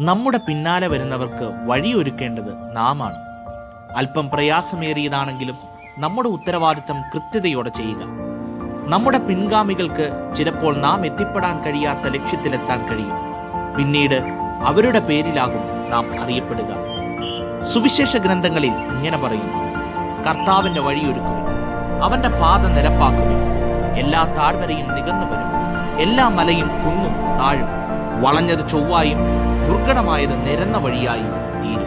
നമ്മുടെ പിന്നാലെ വരുന്നവർക്ക് വഴിയൊരുക്കേണ്ടത് നാമാണ് അല്പം പ്രയാസമേറിയതാണെങ്കിലും നമ്മുടെ ഉത്തരവാദിത്തം കൃത്യതയോടെ ചെയ്യുക നമ്മുടെ പിൻഗാമികൾക്ക് ചിലപ്പോൾ നാം എത്തിപ്പെടാൻ കഴിയാത്ത ലക്ഷ്യത്തിലെത്താൻ കഴിയും പിന്നീട് അവരുടെ പേരിലാകും നാം അറിയപ്പെടുക സുവിശേഷ ഗ്രന്ഥങ്ങളിൽ ഇങ്ങനെ പറയുന്നു കർത്താവിന്റെ വഴിയൊരുക്കുവിൻ അവന്റെ പാത നിരപ്പാക്കുവിൻ എല്ലാ താഴ്വരയും നികന്നു വരും എല്ലാ മലയും കുന്നും താഴും വളഞ്ഞത് ചൊവ്വായും ദുർഘടമായത് നിരന്ന വഴിയായും തീരും